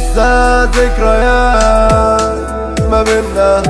لسه ذكريات ما بينا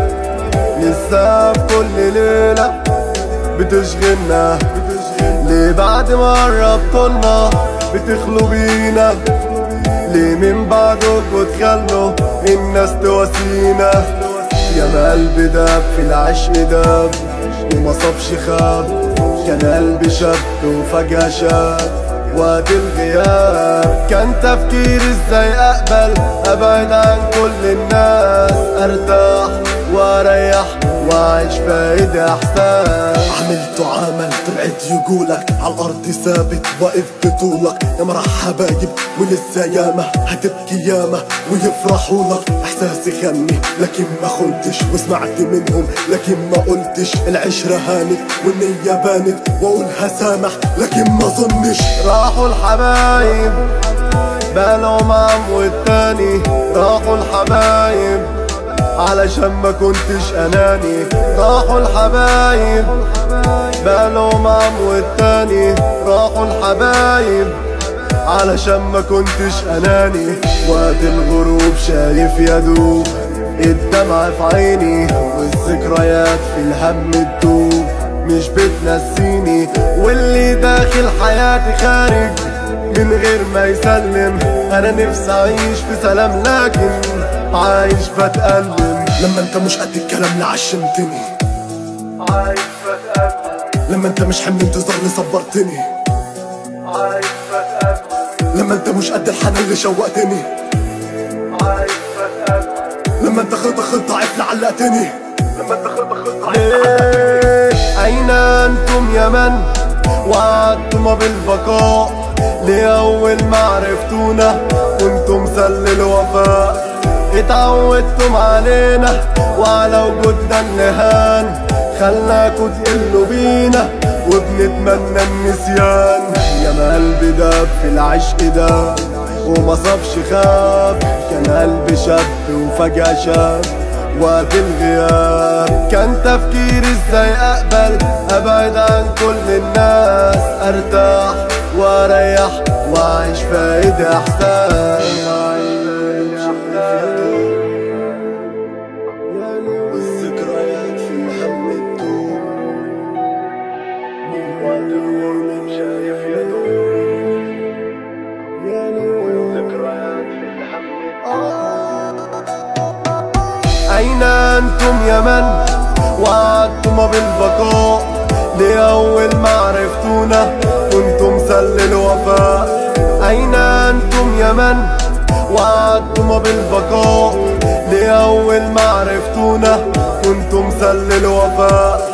لسه في كل ليلة بتشغلنا ليه بعد ما قربتولنا بتخلوا بينا ليه من بعدكوا تخلوا الناس تواسينا يا ما قلبي داب في العشق داب وما صابش خاب كان قلبي شاب وفجأة شاب وقت الغياب كان تفكيري ازاي اقبل ابعد عن كل الناس ارتاح واريح واعيش فايدة احساس عملت وعمل طلعت يقولك على الارض ثابت واقف بطولك يا مرح حبايب ولسه ياما هتبكي ياما ويفرحوا لك احساسي خني لكن ما خنتش وسمعت منهم لكن ما قلتش العشرة هانت والنية بانت واقولها سامح لكن ما ظنش راحوا الحبايب بالهم عم والتاني راحوا الحبايب علشان ما كنتش اناني راحوا الحبايب بالهم عم والتاني راحوا الحبايب علشان ما كنتش اناني وقت الغروب شايف يدوب الدمع في عيني والذكريات في الهم تدوب مش بتنسيني واللي داخل حياتي خارج من غير ما يسلم انا نفسي اعيش في سلام لكن عايش بتألم لما انت مش قد الكلام لا عشمتني عايش بتألم لما انت مش حمل انتظارني صبرتني عايش بتألم لما انت مش قد الحنان اللي شوقتني عايش بتألم لما انت خطة خطة عفل علقتني لما انت خطة خطة أين أنتم يا من وعدتم بالبقاء لأول ما عرفتونا كنتم سل الوفاء اتعودتم علينا وعلى وجودنا النهان خلاكوا تقلوا بينا وبنتمنى النسيان يا ما قلبي داب في العشق ده وما صابش خاب كان قلبي شاب وفجأة شاب وقت الغياب كان تفكيري ازاي اقبل ابعد عن كل الناس ارتاح واريح واعيش فايدة احساس والذكريات في الهم تدوب من وقت الغرب شايف يدوب والذكريات في الهم أين أنتم يا من وعدتم بالبقاء لأول ما عرفتونا كنتم سل الوفاء أين أنتم يا من وعدتم بالبقاء لأول ما عرفتونا كنتم سل الوفاء